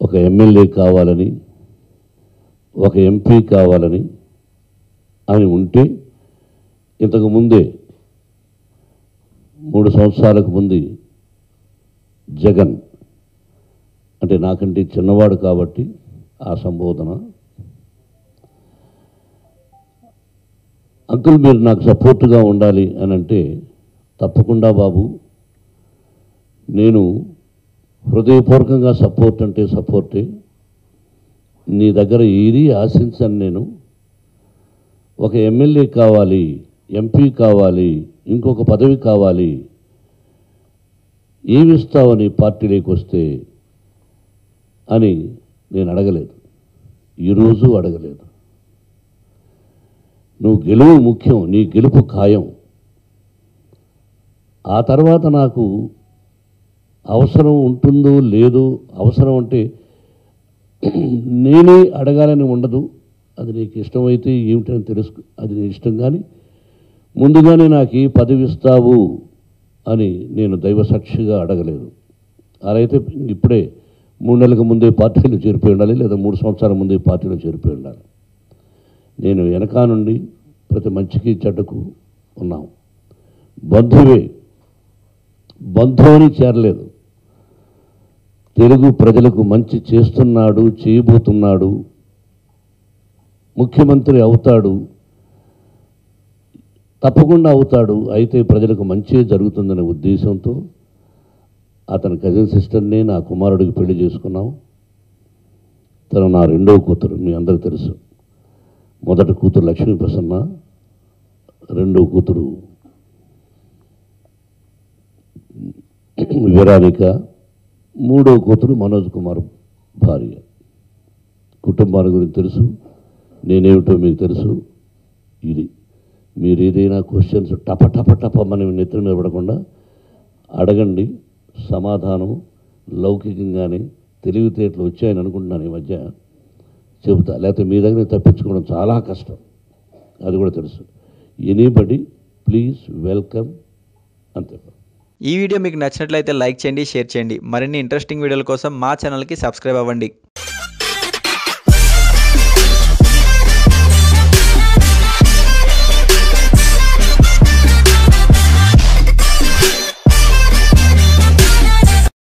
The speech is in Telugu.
ఒక ఎమ్మెల్యే కావాలని ఒక ఎంపీ కావాలని అని ఉంటే ఇంతకు ముందే మూడు సంవత్సరాలకు ముందు జగన్ అంటే నాకంటే చిన్నవాడు కాబట్టి ఆ సంబోధన అంకుల్ మీరు నాకు సపోర్ట్గా ఉండాలి అని అంటే తప్పకుండా బాబు నేను హృదయపూర్వకంగా సపోర్ట్ అంటే సపోర్టే నీ దగ్గర ఏది ఆశించను నేను ఒక ఎమ్మెల్యే కావాలి ఎంపీ కావాలి ఇంకొక పదవి కావాలి ఏమిస్తావని పార్టీలోకి వస్తే అని నేను అడగలేదు ఈరోజు అడగలేదు నువ్వు గెలువు ముఖ్యం నీ గెలుపు ఖాయం ఆ తర్వాత నాకు అవసరం ఉంటుందో లేదో అవసరం అంటే నేనే అడగాలని ఉండదు అది నీకు ఇష్టమైతే ఏమిటని తెలుసు అది నీ ఇష్టం కానీ ముందుగానే నాకు ఈ పదవి ఇస్తావు అని నేను దైవ సాక్షిగా అడగలేదు అలా అయితే ఇప్పుడే మూడు నెలలకు ముందే పార్టీలో చేరిపోయి ఉండాలి లేదా మూడు సంవత్సరాల ముందే పార్టీలో చేరిపోయి ఉండాలి నేను వెనకా నుండి ప్రతి మంచికి చెడ్డకు ఉన్నాం బంధువే బంధువుని చేరలేదు తెలుగు ప్రజలకు మంచి చేస్తున్నాడు చేయబోతున్నాడు ముఖ్యమంత్రి అవుతాడు తప్పకుండా అవుతాడు అయితే ప్రజలకు మంచి జరుగుతుందనే ఉద్దేశంతో అతని కజిన్ సిస్టర్ని నా కుమారుడికి పెళ్లి చేసుకున్నాం తను నా రెండవ కూతురు మీ అందరికీ తెలుసు మొదటి కూతురు లక్ష్మీ ప్రసన్న రెండో కూతురు విరానిక మూడో కూతురు మనోజ్ కుమార్ భార్య కుటుంబాల గురించి తెలుసు నేనేమిటో మీకు తెలుసు ఇది మీరు ఏదైనా క్వశ్చన్స్ టప టప టప మన నెత్తిన మీద పడకుండా అడగండి సమాధానం లౌకికంగానే తెలివితేటలు వచ్చాయని అనుకుంటున్నాను ఈ మధ్య చెబుతా లేకపోతే మీ దగ్గర తప్పించుకోవడం చాలా కష్టం అది కూడా తెలుసు ఎనీబడి ప్లీజ్ వెల్కమ్ అంతే ఈ వీడియో మీకు నచ్చినట్లయితే లైక్ చేయండి షేర్ చేయండి మరిన్ని ఇంట్రెస్టింగ్ వీడియోల కోసం మా ఛానల్కి సబ్స్క్రైబ్ అవ్వండి